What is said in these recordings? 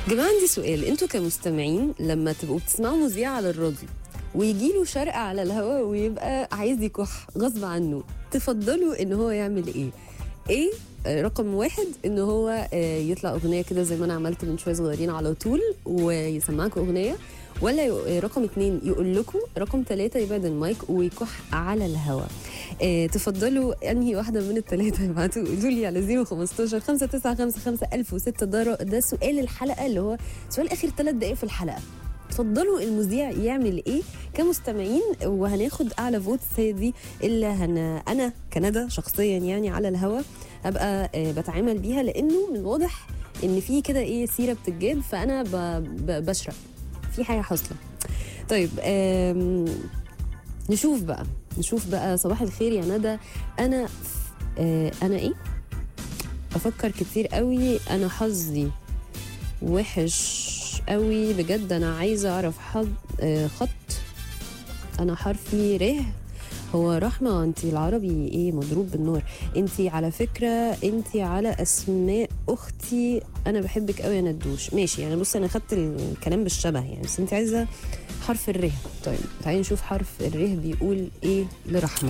جماعة عندي سؤال انتوا كمستمعين لما تبقوا بتسمعوا مذيع على الراديو ويجي له شرق على الهواء ويبقى عايز يكح غصب عنه تفضلوا ان هو يعمل ايه ايه آه، رقم واحد ان هو آه، يطلع اغنيه كده زي ما انا عملت من شويه صغيرين على طول ويسمعكم اغنيه ولا ي- رقم اتنين يقول لكم رقم ثلاثة يبعد المايك ويكح على الهواء اه تفضلوا انهي واحدة من الثلاثة ابعتوا قولوا لي على 015 5955 1006 ده ده سؤال الحلقة اللي هو سؤال اخر ثلاث دقايق في الحلقة تفضلوا المذيع يعمل ايه كمستمعين وهناخد اعلى فوتس هي دي اللي هن... انا كندى شخصيا يعني على الهوا ابقى آه، بتعامل بيها لانه من الواضح ان في كده ايه سيره بتتجاب فانا ب... ب... بشرب في حاجه حاصله طيب آم... نشوف بقى نشوف بقى صباح الخير يا ندى انا آه انا ايه افكر كتير قوي انا حظي وحش قوي بجد انا عايزه اعرف حظ آه خط انا حرفي ره هو رحمة انت العربي ايه مضروب بالنار انت على فكرة انت على اسماء اختي انا بحبك قوي يا ندوش ماشي يعني بص انا خدت الكلام بالشبه يعني بس انت عايزة حرف الره طيب تعالي نشوف حرف الره بيقول ايه لرحمة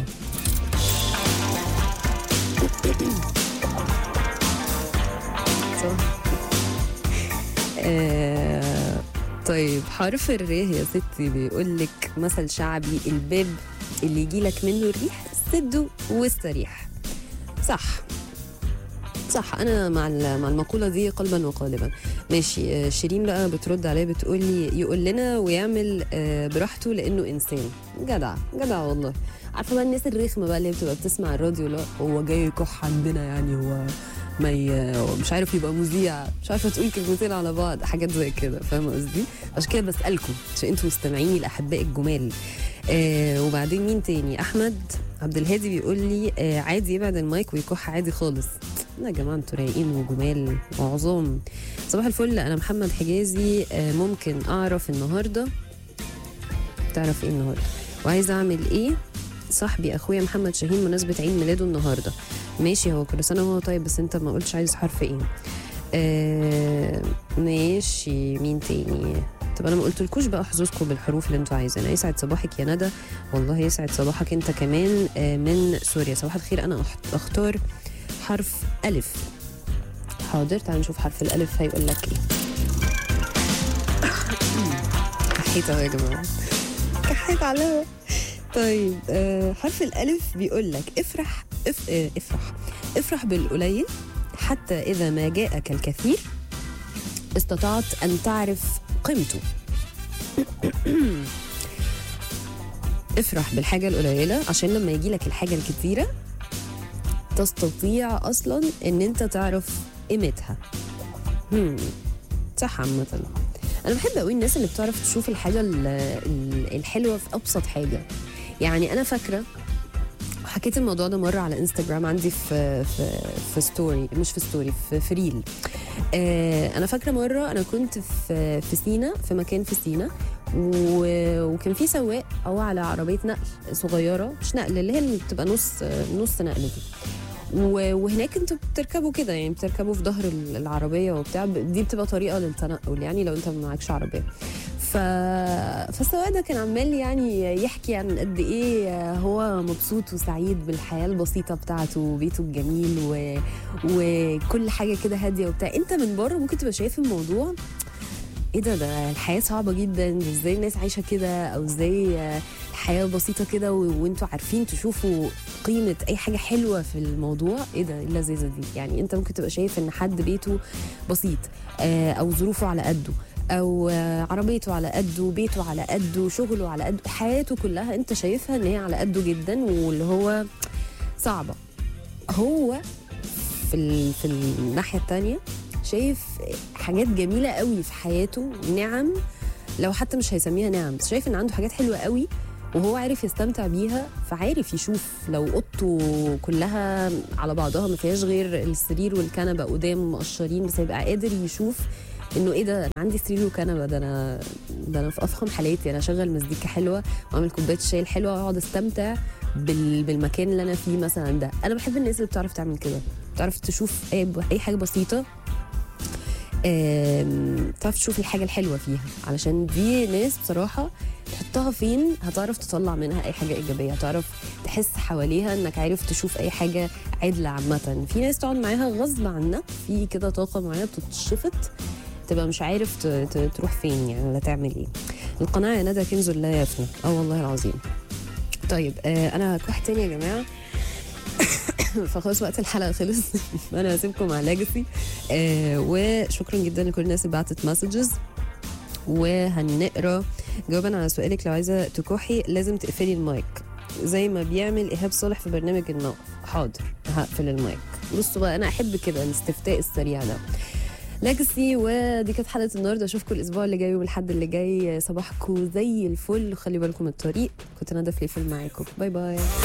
صح آه طيب حرف الر يا ستي بيقول لك مثل شعبي الباب اللي يجي لك منه الريح سده واستريح صح صح انا مع ال- مع المقوله دي قلبا وقالبا ماشي آه، شيرين بقى بترد عليا بتقول لي يقول لنا ويعمل آه، براحته لانه انسان جدع جدع والله عارفه بقى الناس الرخمه بقى اللي بتبقى بتسمع الراديو لا هو جاي يكح عندنا يعني هو ما ي... مش عارف يبقى مذيع مش عارفه تقول كلمتين على بعض حاجات زي كده فاهمه قصدي عشان كده بسالكم عشان انتوا مستمعيني الاحباء الجمال آه وبعدين مين تاني احمد عبد الهادي بيقول لي آه عادي يبعد المايك ويكح عادي خالص لا يا جماعه انتوا رايقين وجمال وعظام صباح الفل انا محمد حجازي آه ممكن اعرف النهارده تعرف ايه النهارده وعايزه اعمل ايه صاحبي اخويا محمد شاهين مناسبه عيد ميلاده النهارده ماشي هو كل سنه وهو طيب بس انت ما قلتش عايز حرف ايه آه ماشي مين تاني طب انا ما قلتلكوش بقى حظوظكم بالحروف اللي انتوا عايزينها يسعد صباحك يا ندى والله يسعد صباحك انت كمان آه من سوريا صباح الخير انا أخت- اختار حرف الف حاضر تعال نشوف حرف الالف هيقول لك ايه كحيت اهو يا جماعه كحيت على الهوا. طيب آه حرف الالف بيقول لك افرح اف آه افرح افرح بالقليل حتى اذا ما جاءك الكثير استطعت ان تعرف قيمته افرح بالحاجه القليله عشان لما يجي لك الحاجه الكتيره تستطيع اصلا ان انت تعرف قيمتها هم. صح عامه انا بحب قوي الناس اللي بتعرف تشوف الحاجه ال- ال- الحلوه في ابسط حاجه يعني انا فاكره حكيت الموضوع ده مره على انستغرام عندي في في في ستوري مش في ستوري في, في ريل آه انا فاكره مره انا كنت في في سينا في مكان في سينا و- وكان في سواق هو على عربيه نقل صغيره مش نقل اللي هي اللي بتبقى نص نص نقل دي و- وهناك انتوا بتركبوا كده يعني بتركبوا في ظهر ال- العربيه وبتاع ب- دي بتبقى طريقه للتنقل يعني لو انت ما معكش عربيه ف... فالسواق ده كان عمال يعني يحكي عن قد ايه هو مبسوط وسعيد بالحياه البسيطه بتاعته وبيته الجميل و... وكل حاجه كده هاديه وبتاع انت من بره ممكن تبقى شايف الموضوع ايه ده ده الحياه صعبه جدا ده ازاي الناس عايشه كده او ازاي الحياه بسيطه كده و- وانتوا عارفين تشوفوا قيمه اي حاجه حلوه في الموضوع ايه ده إيه اللذيذه دي يعني انت ممكن تبقى شايف ان حد بيته بسيط آه، او ظروفه على قده او آه، عربيته على قده بيته على قده شغله على قده حياته كلها انت شايفها ان هي على قده جدا واللي هو صعبه هو في ال... في الناحيه التانية شايف حاجات جميله قوي في حياته نعم لو حتى مش هيسميها نعم بس شايف ان عنده حاجات حلوه قوي وهو عارف يستمتع بيها فعارف يشوف لو اوضته كلها على بعضها ما فيهاش غير السرير والكنبه قدام مقشرين بس هيبقى قادر يشوف انه ايه ده انا عندي سرير وكنبه ده انا ده انا في افخم حالاتي انا اشغل مزيكا حلوه واعمل كوبايه شاي الحلوه واقعد استمتع بال... بالمكان اللي انا فيه مثلا ده انا بحب الناس اللي بتعرف تعمل كده بتعرف تشوف اي, اي حاجه بسيطه آم، تعرف تشوف الحاجه الحلوه فيها علشان دي ناس بصراحه تحطها فين هتعرف تطلع منها اي حاجه ايجابيه هتعرف تحس حواليها انك عارف تشوف اي حاجه عدله عامه في ناس تقعد معاها غصب عنك في كده طاقه معينه بتتشفط تبقى مش عارف ت- ت- تروح فين يعني ولا تعمل ايه القناعه يا ندى كنز لا يفنى اه والله العظيم طيب آه انا كحت تاني يا جماعه فخلاص وقت الحلقه خلص انا هسيبكم مع لاجسي آه وشكرا جدا لكل الناس اللي بعتت مسجز وهنقرا جوابا على سؤالك لو عايزه تكحي لازم تقفلي المايك زي ما بيعمل ايهاب صالح في برنامج الموقف حاضر هقفل المايك بصوا بقى انا احب كده الاستفتاء السريع ده لاجسي ودي كانت حلقه النهارده اشوفكم الاسبوع اللي جاي والحد اللي جاي صباحكم زي الفل وخلي بالكم من الطريق كنت ندى فليفل معاكم باي باي